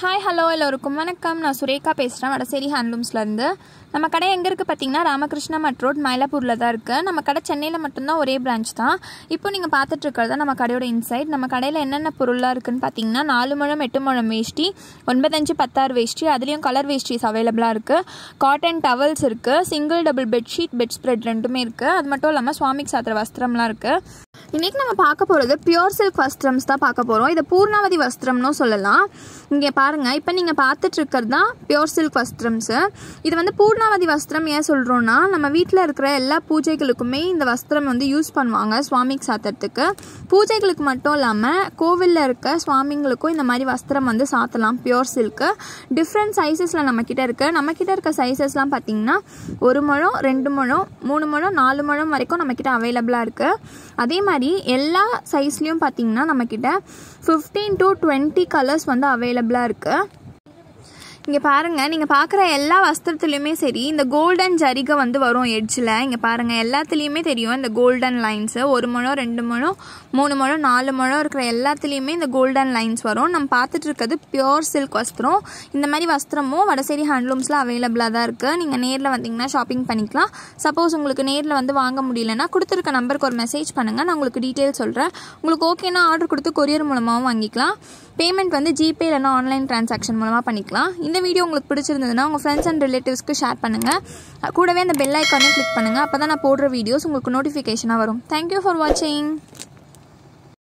hi hello எல்லோருக்கும் வணக்கம் நான் சுரேகா பேசுகிறேன் வடசேரி ஹேண்ட்லூம்ஸ்லேருந்து நம்ம கடை எங்கே இருக்குது பார்த்தீங்கன்னா ராமகிருஷ்ணா மட் ரோட் மயிலாப்பூரில் தான் இருக்குது நம்ம கடை சென்னையில் மட்டும்தான் ஒரே பிரான்ச் தான் இப்போ நீங்கள் பார்த்துட்டு இருக்கிறது தான் நம்ம கடையோட இன்சைட் நம்ம கடையில் என்னென்ன பொருளாக இருக்குன்னு பார்த்தீங்கன்னா நாலு முழம் எட்டு முழம் வேஷ்டி ஒன்பதஞ்சு பத்தாறு வேஷ்டி அதுலேயும் கலர் வேஷ்டிஸ் அவைலபிளாக இருக்குது காட்டன் டவல்ஸ் இருக்குது single double bedsheet bedspread ரெண்டுமே இருக்குது அது மட்டும் இல்லாமல் சுவாமிக்கு சாத்திர வஸ்திரம்லாம் இருக்குது இன்றைக்கி நம்ம பார்க்க போகிறது பியோர் சில்க் வஸ்திரம்ஸ் தான் பார்க்க போகிறோம் இதை பூர்ணாவதி வஸ்திரம்னு சொல்லலாம் இங்கே பாருங்கள் இப்போ நீங்கள் பார்த்துட்டு இருக்கிறது தான் பியோர் சில்க் வஸ்திரம்ஸு இது வந்து பூர்ணாவதி வஸ்திரம் ஏன் சொல்கிறோன்னா நம்ம வீட்டில் இருக்கிற எல்லா பூஜைகளுக்குமே இந்த வஸ்திரம் வந்து யூஸ் பண்ணுவாங்க சுவாமிக்கு சாத்துறதுக்கு பூஜைகளுக்கு மட்டும் இல்லாமல் கோவிலில் இருக்க சுவாமிங்களுக்கும் இந்த மாதிரி வஸ்திரம் வந்து சாத்தலாம் பியோர் சில்க்கு டிஃப்ரெண்ட் சைஸஸில் நம்மக்கிட்ட இருக்குது நம்மக்கிட்ட இருக்க சைஸஸ்லாம் பார்த்திங்கன்னா ஒரு முழம் ரெண்டு முழம் மூணு முழம் நாலு முழம் வரைக்கும் நம்மக்கிட்ட அவைலபிளாக இருக்குது அதே மாதிரி எல்லா சைஸ்லேயும் பார்த்தீங்கன்னா நம்மக்கிட்ட ஃபிஃப்டீன் டு டுவெண்ட்டி கலர்ஸ் வந்து அவைலபிளாக இருக்குது இங்கே பாருங்கள் நீங்கள் பார்க்குற எல்லா வஸ்திரத்துலேயுமே சரி இந்த கோல்டன் ஜரிகை வந்து வரும் எட்ஜில் இங்கே பாருங்கள் எல்லாத்துலேயுமே தெரியும் இந்த கோல்டன் லைன்ஸு ஒரு முழம் ரெண்டு முழம் மூணு முழம் நாலு முழம் இருக்கிற எல்லாத்துலேயுமே இந்த கோல்டன் லைன்ஸ் வரும் நம்ம பார்த்துட்டு இருக்கிறது பியோர் சில்க் வஸ்திரம் இந்த மாதிரி வஸ்திரமும் வடசேரி ஹேண்ட்லூம்ஸில் அவைலபிளாக தான் இருக்குது நீங்கள் நேரில் வந்தீங்கன்னா ஷாப்பிங் பண்ணிக்கலாம் சப்போஸ் உங்களுக்கு நேரில் வந்து வாங்க முடியலன்னா கொடுத்துருக்க நம்பருக்கு ஒரு மெசேஜ் பண்ணுங்கள் நான் உங்களுக்கு டீட்டெயில் சொல்கிறேன் உங்களுக்கு ஓகேனா ஆர்டர் கொடுத்து கொரியர் மூலமாகவும் வாங்கிக்கலாம் பேமெண்ட் வந்து ஜிபே இல்லைனா ஆன்லைன் டிரான்சாக்ஷன் மூலமாக பண்ணிக்கலாம் இந்த வீடியோ உங்களுக்கு பிடிச்சிருந்ததுன்னா உங்கள் ஃப்ரெண்ட்ஸ் அண்ட் ரிலேட்டிவ்ஸ்க்கு ஷேர் பண்ணுங்கள் கூடவே அந்த பெல் ஐக்கானே கிளிக் பண்ணுங்கள் அப்போ தான் நான் போடுற வீடியோஸ் உங்களுக்கு நோட்டிஃபிகேஷனாக வரும் தேங்க்யூ ஃபார் வாட்சிங்